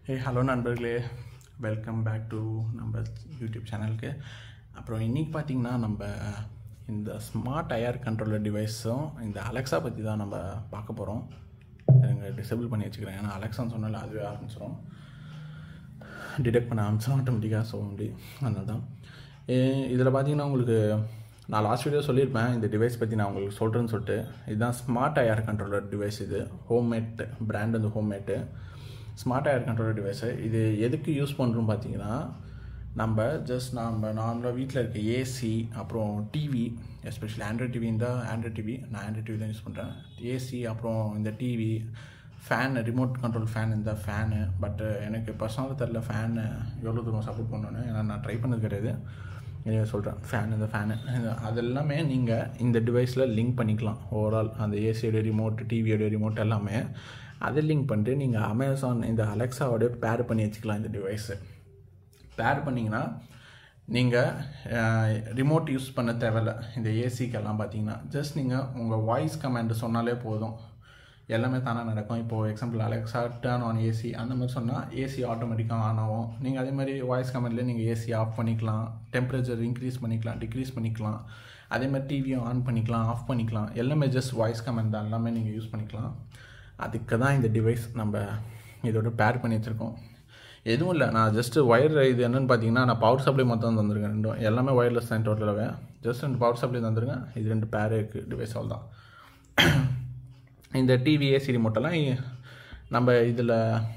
ஏ hello நண்பர்களே welcome back to நம்ம YouTube சேனலுக்கு அப்புறம் இன்றைக்கி பார்த்தீங்கன்னா நம்ம இந்த ஸ்மார்ட் ஐஆர் கண்ட்ரோலர் டிவைஸும் இந்த அலெக்ஸா பற்றி தான் நம்ம பார்க்க போகிறோம் எனக்கு டிசேபிள் பண்ணி வச்சுக்கிறேன் ஏன்னா அலெக்ஸான்னு சொன்னால அதுவே ஆரம்பிச்சிடும் டிடெக்ட் பண்ண ஆரம்பிச்சிடும் ஆட்டோமேட்டிக்காக ஸோ அப்படி அதனால தான் இதில் பார்த்தீங்கன்னா உங்களுக்கு நான் லாஸ்ட் வீடியோ சொல்லியிருப்பேன் இந்த டிவைஸ் பற்றி நான் உங்களுக்கு சொல்கிறேன்னு சொல்லிட்டு இதுதான் ஸ்மார்ட் ஐஆர் கண்ட்ரோலர் டிவைஸ் இது ஹோம்மேட் பிராண்ட் வந்து homemade smart IR controller device இது எதுக்கு யூஸ் பண்ணுறோம் பார்த்தீங்கன்னா நம்ம ஜஸ்ட் நம்ம நார்மலாக வீட்டில் இருக்க ஏசி அப்புறம் டிவி எஸ்பெஷலி ஆண்ட்ராய்ட் டிவி இருந்தால் ஆண்ட்ராய்ட் டிவி நான் ஆண்ட்ராய்ட் டிவி தான் யூஸ் பண்ணுறேன் ஏசி அப்புறம் இந்த TV fan remote control fan இந்த ஃபேனு பட் எனக்கு பர்சனலாக தெரில ஃபேனு எவ்வளோ தூரம் சப்போர்ட் பண்ணணுன்னு ஏன்னா நான் ட்ரை பண்ணது கிடையாது இதை சொல்கிறேன் ஃபேன் இந்த ஃபேனு அது எல்லாமே நீங்கள் இந்த டிவைஸில் லிங்க் பண்ணிக்கலாம் ஓவரால் அந்த ஏசியோட ரிமோட் டிவியோட ரிமோட் எல்லாமே அதை லிங்க் பண்ணிட்டு நீங்கள் அமேசான் இந்த அலெக்ஸாவோட பேர் பண்ணி வச்சுக்கலாம் இந்த டிவைஸு பேர் பண்ணிங்கன்னா நீங்கள் ரிமோட் யூஸ் பண்ண தேவையில்ல இந்த ஏசிக்கெல்லாம் பார்த்தீங்கன்னா ஜஸ்ட் நீங்கள் உங்கள் வாய்ஸ் கமாண்ட் சொன்னாலே போதும் எல்லாமே தானே நடக்கும் இப்போது example Alexa turn on AC அந்த மாதிரி சொன்னால் ஏசி ஆட்டோமேட்டிக்காக ஆன் ஆகும் நீங்கள் அதே மாதிரி வாய்ஸ் கமெண்ட்லேயே நீங்கள் ஏசி ஆஃப் பண்ணிக்கலாம் டெம்பரேச்சர் இன்க்ரீஸ் பண்ணிக்கலாம் டிக்ரீஸ் பண்ணிக்கலாம் அதே மாதிரி டிவியும் ஆன் பண்ணிக்கலாம் ஆஃப் பண்ணிக்கலாம் எல்லாமே ஜஸ்ட் வாய்ஸ் கமெண்ட் தான் எல்லாமே நீங்கள் யூஸ் பண்ணிக்கலாம் அதுக்கு தான் இந்த டிவைஸ் நம்ம இதோட பேர் பண்ணி வச்சுருக்கோம் எதுவும் இல்லை நான் ஜஸ்ட்டு ஒயர் இது என்னென்னு பார்த்தீங்கன்னா நான் பவர் சப்ளை மொத்தம் தந்துருக்கேன் ரெண்டும் எல்லாமே ஒயர்லெஸ் தான் டோட்டலாகவே ஜஸ்ட் ரெண்டு பவர் சப்ளை தந்துருக்கேன் இது ரெண்டு பேர் இருக்குது டிவைஸ் அவ்வளோ தான் இந்த டிவி ஏசி ரிமோட்டெல்லாம் நம்ம இதில்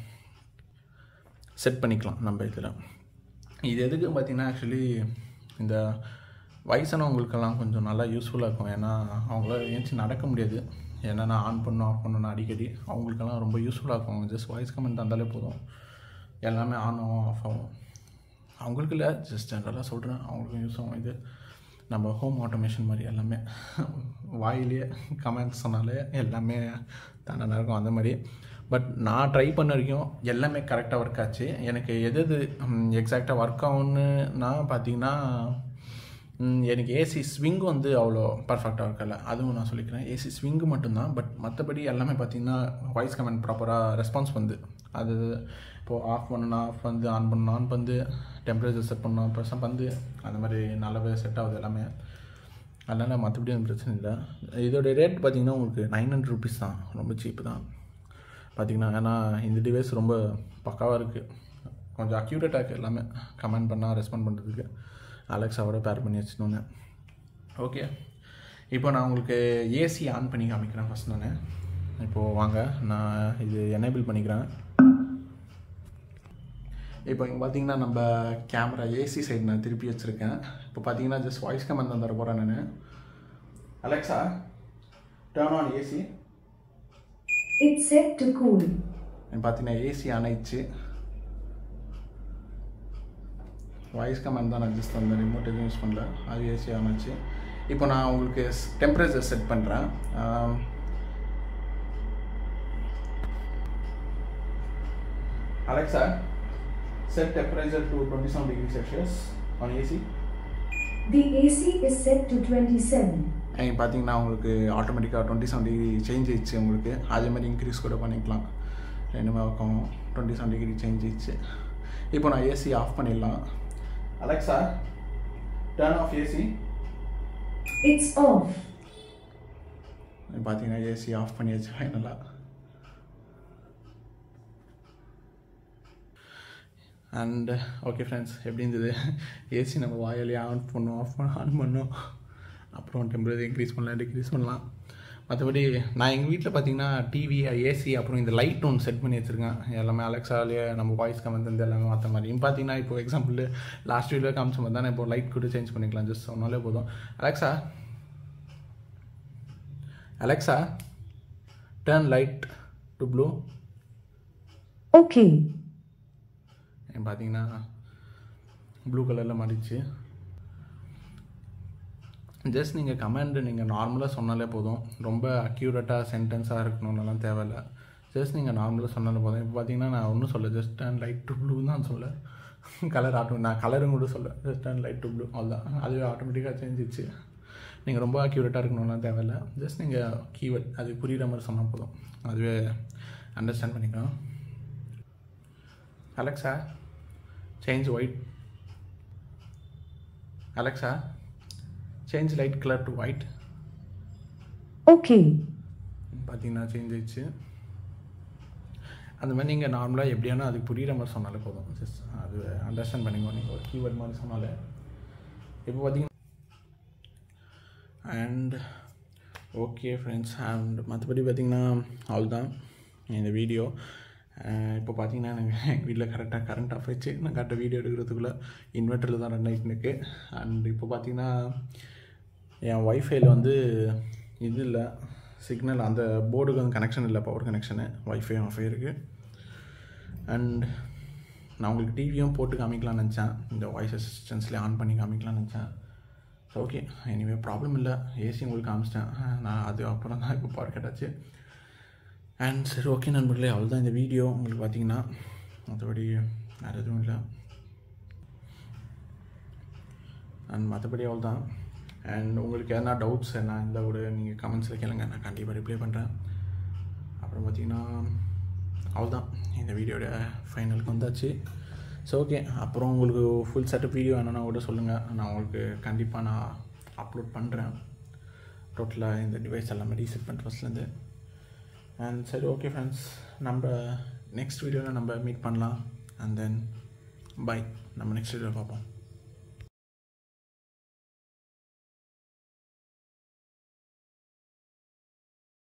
செட் பண்ணிக்கலாம் நம்ம இதில் இது எதுக்கு பார்த்திங்கன்னா ஆக்சுவலி இந்த வயசானவங்களுக்கெல்லாம் கொஞ்சம் நல்லா யூஸ்ஃபுல்லாக இருக்கும் ஏன்னா அவங்களால ஏஞ்சி நடக்க முடியாது ஏன்னா நான் ஆன் பண்ணணும் ஆஃப் பண்ணணும் அடிக்கடி அவங்களுக்கெல்லாம் ரொம்ப யூஸ்ஃபுல்லாக இருக்கும் அவங்க ஜஸ்ட் வாய்ஸ் கமெண்ட் தந்தாலே போதும் எல்லாமே ஆன் ஆகும் ஆஃப் ஆகும் அவங்களுக்கு இல்லை ஜஸ்ட் ஜென்ரலாக சொல்கிறேன் அவங்களுக்கும் யூஸ் ஆகும் இது நம்ம ஹோம் ஆட்டோமேஷன் மாதிரி எல்லாமே வாயிலே கமெண்ட்ஸ் சொன்னாலே எல்லாமே தானே நடக்கும் அந்த மாதிரி பட் நான் ட்ரை பண்ண வரைக்கும் எல்லாமே கரெக்டாக ஒர்க் ஆச்சு எனக்கு எது எது எக்ஸாக்டாக ஒர்க் ஆகும்னுனா பார்த்தீங்கன்னா எனக்கு ஏசி ஸ்விங் வந்து அவ்வளோ பர்ஃபெக்டாக இருக்கல அதுவும் நான் சொல்லிக்கிறேன் ஏசி ஸ்விங்கு மட்டும்தான் பட் மற்றபடி எல்லாமே பார்த்தீங்கன்னா வாய்ஸ் கமெண்ட் ப்ராப்பராக ரெஸ்பான்ஸ் வந்து அது இப்போது ஆஃப் பண்ணணும் ஆஃப் வந்து ஆன் பண்ணணும் ஆன் பண்ணு டெம்பரேச்சர் செட் பண்ணணும் ப்ரெஷர் வந்து அந்த மாதிரி நல்லாவே செட் ஆகுது எல்லாமே அதனால் மற்றபடி அந்த பிரச்சனை இல்லை இதோடைய ரேட் பார்த்திங்கன்னா உங்களுக்கு நைன் ஹண்ட்ரட் ருபீஸ் தான் ரொம்ப சீப்பு தான் பார்த்திங்கன்னா ஏன்னா இந்த டிவைஸ் ரொம்ப பக்காவாக இருக்குது கொஞ்சம் அக்யூரேட்டாக இருக்குது எல்லாமே கமெண்ட் பண்ணால் ரெஸ்பாண்ட் பண்ணுறதுக்கு அலெக்ஸாவோட பேர் பண்ணி வச்சுனோன்னு ஓகே இப்போ நான் உங்களுக்கு ஏசி ஆன் பண்ணி காமிக்கிறேன் ஃபஸ்ட் நான் இப்போது வாங்க நான் இது எனேபிள் பண்ணிக்கிறேன் இப்போ இங்கே பார்த்தீங்கன்னா நம்ம கேமரா ஏசி சைடு நான் திருப்பி வச்சுருக்கேன் இப்போ பார்த்தீங்கன்னா ஜஸ்ட் வாய்ஸ் கமெண்ட் தான் தர போகிறேன் நான் Alexa turn on AC It's set to cool. பார்த்தீங்கன்னா ஏசி ஆனாயிடுச்சு வாய்ஸ் கமெண்ட் தான் நான் ஜஸ்ட் அந்த ரிமோட் எதுவும் யூஸ் பண்ணல அது ஏசி ஆனாச்சு இப்போ நான் உங்களுக்கு டெம்பரேச்சர் செட் பண்ணுறேன் Alexa set temperature to 27 degrees Celsius on AC. The AC is set to 27. இங்கே பார்த்தீங்கன்னா உங்களுக்கு ஆட்டோமேட்டிக்காக டுவெண்ட்டி செவன் டிகிரி சேஞ்ச் ஆயிடுச்சு உங்களுக்கு அதே மாதிரி இன்க்ரீஸ் கூட பண்ணிக்கலாம் ரெண்டுமே பக்கம் டுவெண்ட்டி செவன் டிகிரி சேஞ்ச் ஆயிடுச்சு இப்போ நான் ஏசி ஆஃப் பண்ணிடலாம் Alexa turn off AC It's off. பார்த்தீங்கன்னா ஏசி ஆஃப் பண்ணியாச்சு ஃபைனலாக அண்ட் ஓகே ஃப்ரெண்ட்ஸ் எப்படி இருந்தது ஏசி நம்ம வாயிலே ஆன் பண்ணோம் ஆஃப் பண்ண ஆன் பண்ணோம் அப்புறம் டெம்பரேச்சர் இன்க்ரீஸ் பண்ணலாம் டிக்ரீஸ் பண்ணலாம் மற்றபடி நான் எங்கள் வீட்டில் பார்த்தீங்கன்னா டிவி ஏசி அப்புறம் இந்த லைட் ஒன்று செட் பண்ணி வச்சுருக்கேன் எல்லாமே அலெக்ஸாலேயே நம்ம வாய்ஸ் கமெண்ட் வந்து எல்லாமே மாற்ற மாதிரி இப்போ பார்த்தீங்கன்னா இப்போ எக்ஸாம்பிள் லாஸ்ட் வீடியோ காமிச்ச மாதிரி தானே இப்போ லைட் கூட சேஞ்ச் பண்ணிக்கலாம் ஜஸ்ட் சொன்னாலே போதும் Alexa Alexa turn light to blue Okay. பார்த்தீங்கன்னா ப்ளூ கலரில் மாறிடுச்சு ஜஸ்ட் நீங்கள் கமெண்ட் நீங்கள் நார்மலாக சொன்னாலே போதும் ரொம்ப அக்யூரேட்டாக சென்டென்ஸாக இருக்கணும்னுலாம் தேவையில்ல ஜஸ்ட் நீங்கள் நார்மலாக சொன்னாலே போதும் இப்போ பார்த்தீங்கன்னா நான் ஒன்றும் சொல்ல just and light to blue தான் சொல்ல கலர் ஆட்டோ நான் கலரும் கூட சொல்ல just and light to blue அவ்வளோதான் அதுவே ஆட்டோமேட்டிக்காக சேஞ்சிச்சு நீங்கள் ரொம்ப அக்யூரேட்டாக இருக்கணும்லாம் தேவையில்ல ஜஸ்ட் நீங்கள் கீவேர்ட் அது புரிகிற மாதிரி சொன்னால் போதும் அதுவே அண்டர்ஸ்டாண்ட் பண்ணிக்கலாம் Alexa change white Alexa change light colour to white Okay. பார்த்தீங்கன்னா சேஞ்ச் ஆயிடுச்சு அந்த மாதிரி நீங்கள் நார்மலாக எப்படியானா அதுக்கு புரியுற மாதிரி சொன்னாலே போதும் ஜஸ்ட் அது அண்டர்ஸ்டாண்ட் பண்ணிக்கோ நீங்கள் ஒரு கீவேர்ட் மாதிரி சொன்னாலே இப்போ பார்த்தீங்கன்னா அண்ட் ஓகே ஃப்ரெண்ட்ஸ் அண்ட் மற்றபடி பார்த்தீங்கன்னா அவ்வளோதான் இந்த வீடியோ இப்போ பார்த்தீங்கன்னா எனக்கு எங்கள் வீட்டில் கரெக்டாக கரண்ட் ஆஃப் ஆயிடுச்சு நான் கரெக்டாக வீடியோ எடுக்கிறதுக்குள்ளே இன்வெர்ட்டரில் தான் ரன் ஆகிட்டு இருக்கு அண்ட் இப்போ பார்த்தீங்கன்னா என் ஒய்ஃபைல வந்து இது இல்லை சிக்னல் அந்த போர்டுக்கு வந்து கனெக்ஷன் இல்லை பவர் கனெக்ஷனு ஒய்ஃபை ஆஃபே இருக்குது அண்ட் நான் உங்களுக்கு டிவியும் போட்டு காமிக்கலாம்னு நினச்சேன் இந்த வாய்ஸ் அசிஸ்டன்ஸ்லேயே ஆன் பண்ணி காமிக்கலாம்னு நினச்சேன் ஸோ ஓகே எனிவே ப்ராப்ளம் இல்லை ஏசி உங்களுக்கு காமிச்சிட்டேன் நான் அது அப்புறம் தான் இப்போ பவர் கேட்டாச்சு அண்ட் சரி ஓகே நண்பர்களே அவ்வளோதான் இந்த வீடியோ உங்களுக்கு பார்த்தீங்கன்னா மற்றபடி வேறு எதுவும் இல்லை அண்ட் மற்றபடி அவ்வளோதான் அண்ட் உங்களுக்கு எதனா டவுட்ஸ் என்ன இருந்தால் கூட நீங்கள் கமெண்ட்ஸில் கேளுங்க நான் கண்டிப்பாக ரிப்ளை பண்ணுறேன் அப்புறம் பார்த்தீங்கன்னா அவ்வளோதான் இந்த வீடியோட ஃபைனலுக்கு வந்தாச்சு ஸோ ஓகே அப்புறம் உங்களுக்கு ஃபுல் செட்டப் வீடியோ வேணும்னா கூட சொல்லுங்கள் நான் உங்களுக்கு கண்டிப்பாக நான் அப்லோட் பண்ணுறேன் டோட்டலாக இந்த டிவைஸ் எல்லாமே ரீசெட் பண்ணிட்டு ஃபஸ்ட்லேருந்து அண்ட் சரி ஓகே ஃப்ரெண்ட்ஸ் நம்ம நெக்ஸ்ட் வீடியோவில் நம்ம மீட் பண்ணலாம் அண்ட் தென் பை நம்ம நெக்ஸ்ட் வீடியோவில் பார்ப்போம்